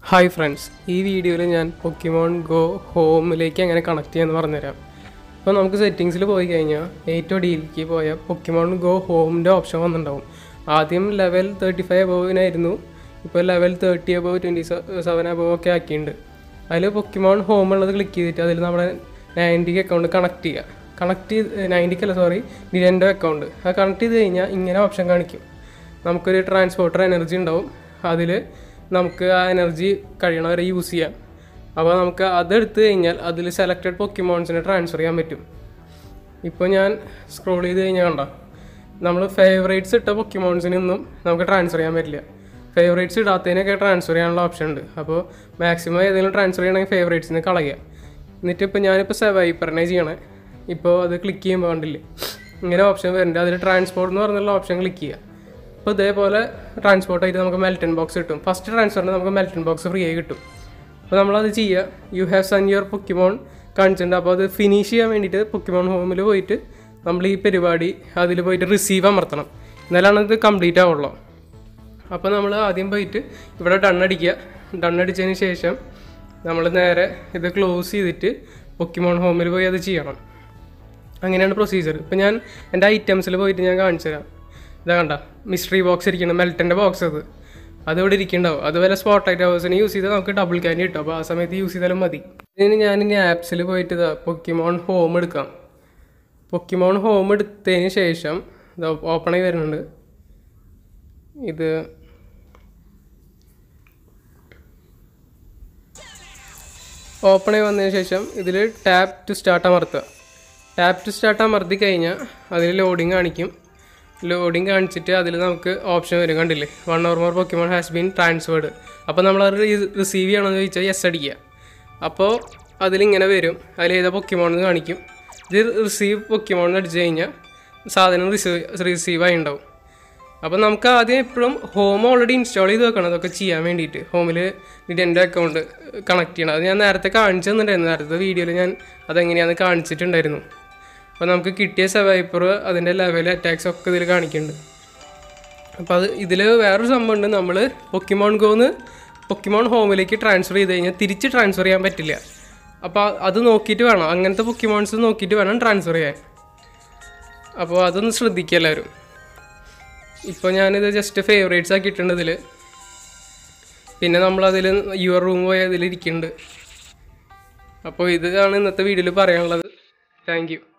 hi friends ഈ വീഡിയോയിൽ ഞാൻ പൊക്കിമോൺ ഗോ ഹോമിലേക്ക് എങ്ങനെ കണക്ട് ചെയ്യാമെന്ന് പറഞ്ഞുതരാം അപ്പോൾ നമുക്ക് സെറ്റിങ്സിൽ പോയി കഴിഞ്ഞാൽ ഏറ്റവും ഡീലേക്ക് പോയ പൊക്കിമോൺ ഗോ ഹോമിൻ്റെ ഓപ്ഷൻ വന്നിട്ടുണ്ടാവും ആദ്യം ലെവൽ തേർട്ടി ഫൈവ് അബോവിനായിരുന്നു ഇപ്പോൾ level thirty above twenty seven above ഒക്കെ ആക്കിയിട്ടുണ്ട് അതിൽ പൊക്കിമോൺ ഹോം ഉള്ളത് ക്ലിക്ക് ചെയ്തിട്ട് അതിൽ നമ്മുടെ നയൻറ്റിക്ക് അക്കൗണ്ട് കണക്ട് ചെയ്യുക കണക്ട് ചെയ്ത് നയൻറ്റിക്കല്ല സോറി നിരൻ്റെ അക്കൗണ്ട് അത് കണക്ട് ചെയ്ത് കഴിഞ്ഞാൽ ഇങ്ങനെ ഓപ്ഷൻ കാണിക്കും നമുക്കൊരു ട്രാൻസ്പോർട്ടർ എനർജി ഉണ്ടാവും അതിൽ നമുക്ക് ആ എനർജി കഴിയണവരെ യൂസ് ചെയ്യാം അപ്പോൾ നമുക്ക് അതെടുത്ത് കഴിഞ്ഞാൽ അതിൽ സെലക്റ്റഡ് പൊക്കിമോൺസിനെ ട്രാൻസ്ഫർ ചെയ്യാൻ പറ്റും ഇപ്പോൾ ഞാൻ സ്ക്രോൾ ചെയ്ത് കഴിഞ്ഞാൽ കണ്ട നമ്മൾ ഫേവറേറ്റ്സ് ഇട്ട പൊക്കിമോൺസിനൊന്നും നമുക്ക് ട്രാൻസ്ഫർ ചെയ്യാൻ പറ്റില്ല ഫേവറേറ്റ്സ് ഇടാത്തതിനൊക്കെ ട്രാൻസ്ഫർ ചെയ്യാനുള്ള ഓപ്ഷൻ ഉണ്ട് അപ്പോൾ മാക്സിമം ഏതെങ്കിലും ട്രാൻസ്ഫർ ചെയ്യണമെങ്കിൽ ഫേവറേറ്റ്സിന് കളയുക എന്നിട്ട് ഇപ്പോൾ ഞാനിപ്പോൾ സെവൈപ്പറിനെ ചെയ്യണേ ഇപ്പോൾ അത് ക്ലിക്ക് ചെയ്യുമ്പോൾ കണ്ടില്ലേ ഇങ്ങനെ ഓപ്ഷൻ വരുന്നുണ്ട് അതിൽ ട്രാൻസ്പോർട്ട് എന്ന് പറഞ്ഞുള്ള ഓപ്ഷൻ ക്ലിക്ക് ചെയ്യുക അപ്പോൾ ഇതേപോലെ ട്രാൻസ്പോർട്ട് ആയിട്ട് നമുക്ക് മെൽറ്റൻ ബോക്സ് കിട്ടും ഫസ്റ്റ് ട്രാൻസ്ഫറിന് നമുക്ക് മെൽറ്റൻ ബോക്സ് ഫ്രീ ആയി കിട്ടും അപ്പോൾ നമ്മളത് ചെയ്യുക you have sent your Pokemon കാണിച്ചിട്ടുണ്ട് അപ്പോൾ അത് ഫിനിഷ് ചെയ്യാൻ വേണ്ടിയിട്ട് പൊക്കിമോൺ ഹോമിൽ പോയിട്ട് നമ്മൾ ഈ പരിപാടി അതിൽ പോയിട്ട് റിസീവ് അമർത്തണം എന്നാലാണ് ഇത് കംപ്ലീറ്റ് ആവുള്ളൂ അപ്പോൾ നമ്മൾ ആദ്യം പോയിട്ട് ഇവിടെ ഡൺ അടിക്കുക ഡൺ അടിച്ചതിന് ശേഷം നമ്മൾ നേരെ ഇത് ക്ലോസ് ചെയ്തിട്ട് പൊക്കിമോൺ ഹോമിൽ പോയി അത് ചെയ്യണം അങ്ങനെയാണ് പ്രൊസീജിയർ ഇപ്പം ഞാൻ എൻ്റെ ഐറ്റംസിൽ പോയിട്ട് ഞാൻ കാണിച്ചു തരാം ഇതാ കണ്ട മിസ്റ്ററി ബോക്സ് ഇരിക്കണം മെൽറ്റൻ്റെ ബോക്സ് അത് അതിവിടെ ഇരിക്കുന്നുണ്ടാവും അതുപോലെ സ്പോട്ട് ലൈറ്റ് ഹവേഴ്സിന് യൂസ് ചെയ്താൽ നമുക്ക് ഡബിൾ ക്യാൻഡി കിട്ടും അപ്പോൾ ആ സമയത്ത് യൂസ് ചെയ്താലും മതി ഇതിന് ഞാൻ ഇനി ആപ്സിൽ പോയിട്ട് ഇതാ പൊക്കിമോൺ ഹോം എടുക്കാം പൊക്കിമോൺ ഹോം എടുത്തതിന് ശേഷം ഇതാ ഓപ്പൺ ആയി വരുന്നുണ്ട് ഇത് ഓപ്പൺ ആയി വന്നതിന് ശേഷം ഇതിൽ ടാപ്പ് ടു സ്റ്റാർട്ട് അമർത്തുക ടാപ്പ് ടു സ്റ്റാർട്ട് അമർത്തി കഴിഞ്ഞാൽ അതിൽ ലോഡിങ് കാണിക്കും ലോഡിങ് കാണിച്ചിട്ട് അതിൽ നമുക്ക് ഓപ്ഷൻ വരും കണ്ടില്ലേ one or more Pokemon has been transferred അപ്പോൾ നമ്മൾ അത് റിസീവ് ചെയ്യണമെന്ന് ചോദിച്ചാൽ യെസ് അടിക്കുക അപ്പോൾ അതിലിങ്ങനെ വരും അതിൽ ഏതാ പൊക്കിമോൺ എന്ന് കാണിക്കും ഇത് റിസീവ് പൊക്കിമോൺ എന്ന് അടിച്ചു കഴിഞ്ഞാൽ സാധനം റിസീവ് റിസീവ് ആയി ഉണ്ടാവും അപ്പോൾ നമുക്ക് ആദ്യം എപ്പോഴും ഹോം ഓൾറെഡി ഇൻസ്റ്റാൾ ചെയ്ത് വെക്കണം അതൊക്കെ ചെയ്യാൻ വേണ്ടിയിട്ട് ഹോമിൽ എൻ്റെ അക്കൗണ്ട് കണക്ട് ചെയ്യണം അത് ഞാൻ നേരത്തെ കാണിച്ചു തന്നിട്ടുണ്ടായിരുന്നു നേരത്തെ വീഡിയോയിൽ ഞാൻ അതെങ്ങനെയാണെന്ന് കാണിച്ചിട്ടുണ്ടായിരുന്നു അപ്പോൾ നമുക്ക് കിട്ടിയ സെവൈപ്പർ അതിൻ്റെ ലെവൽ അറ്റാക്സ് ഒക്കെ ഇതിൽ കാണിക്കുന്നുണ്ട് അപ്പോൾ അത് ഇതിൽ വേറൊരു സംഭവം ഉണ്ട് നമ്മൾ പൊക്കിമോൺ ഗോന്ന് പൊക്കിമോൺ ഹോമിലേക്ക് ട്രാൻസ്ഫർ ചെയ്ത് കഴിഞ്ഞാൽ തിരിച്ച് ട്രാൻസ്ഫർ ചെയ്യാൻ പറ്റില്ല അപ്പോൾ അത് നോക്കിയിട്ട് വേണം അങ്ങനത്തെ പൊക്കിമോൺസ് നോക്കിയിട്ട് വേണം ട്രാൻസ്ഫർ ചെയ്യാൻ അപ്പോൾ അതൊന്ന് ശ്രദ്ധിക്കുക എല്ലാവരും ഇപ്പോൾ ഞാനിത് ജസ്റ്റ് ഫേവറേറ്റ്സ് ആക്കിയിട്ടുണ്ട് ഇതിൽ പിന്നെ നമ്മളതിൽ യുവർ റൂം പോയി അതിൽ ഇരിക്കുന്നുണ്ട് അപ്പോൾ ഇതാണ് ഇന്നത്തെ വീഡിയോയിൽ പറയാനുള്ളത് താങ്ക് യു